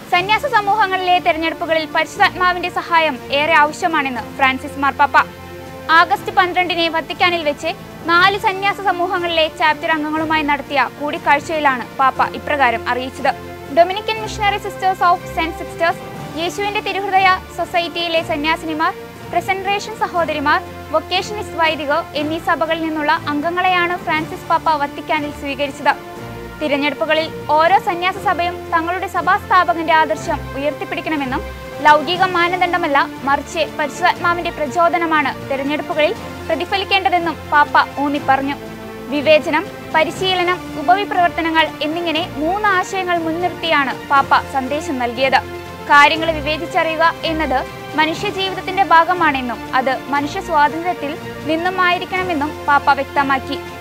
സന്യാസ സമൂഹങ്ങളിലെ തെരഞ്ഞെടുപ്പുകളിൽ പരിശുദ്ധാത്മാവിന്റെ സഹായം ഏറെ ആവശ്യമാണെന്ന് ഫ്രാൻസിസ് മാർപ്പാപ്പ ആഗസ്റ്റ് പന്ത്രണ്ടിന് വത്തിക്കാനിൽ വെച്ച് നാല് സന്യാസ സമൂഹങ്ങളിലെ ചാപ്റ്റർ അംഗങ്ങളുമായി നടത്തിയ കൂടിക്കാഴ്ചയിലാണ് പാപ്പ ഇപ്രകാരം അറിയിച്ചത് Dominican missionary sisters of saint sisters യേശുവിന്റെ തിരുഹൃദയ സൊസൈറ്റിയിലെ സന്യാസിനിമാർ പ്രസന്റേഷൻ സഹോദരിമാർ വൊക്കേഷനിസ്റ്റ് വൈദികർ എന്നീ സഭകളിൽ നിന്നുള്ള അംഗങ്ങളെയാണ് ഫ്രാൻസിസ് പാപ്പ വത്തിക്കാനിൽ സ്വീകരിച്ചത് തിരഞ്ഞെടുപ്പുകളിൽ ഓരോ സന്യാസ സഭയും തങ്ങളുടെ സഭാസ്ഥാപകന്റെ ആദർശം ഉയർത്തിപ്പിടിക്കണമെന്നും ലൗകിക മാനദണ്ഡമല്ല മറിച്ച് പരിശുദ്ധാത്മാവിന്റെ പ്രചോദനമാണ് തിരഞ്ഞെടുപ്പുകളിൽ പ്രതിഫലിക്കേണ്ടതെന്നും പാപ്പ ഊന്നി പറഞ്ഞു വിവേചനം പരിശീലനം ഉപവിപ്രവർത്തനങ്ങൾ എന്നിങ്ങനെ മൂന്ന് ആശയങ്ങൾ മുൻനിർത്തിയാണ് പാപ്പ സന്ദേശം നൽകിയത് കാര്യങ്ങൾ വിവേചിച്ചറിയുക എന്നത് മനുഷ്യ ജീവിതത്തിന്റെ ഭാഗമാണെന്നും അത് മനുഷ്യ സ്വാതന്ത്ര്യത്തിൽ നിന്നുമായിരിക്കണമെന്നും പാപ്പ വ്യക്തമാക്കി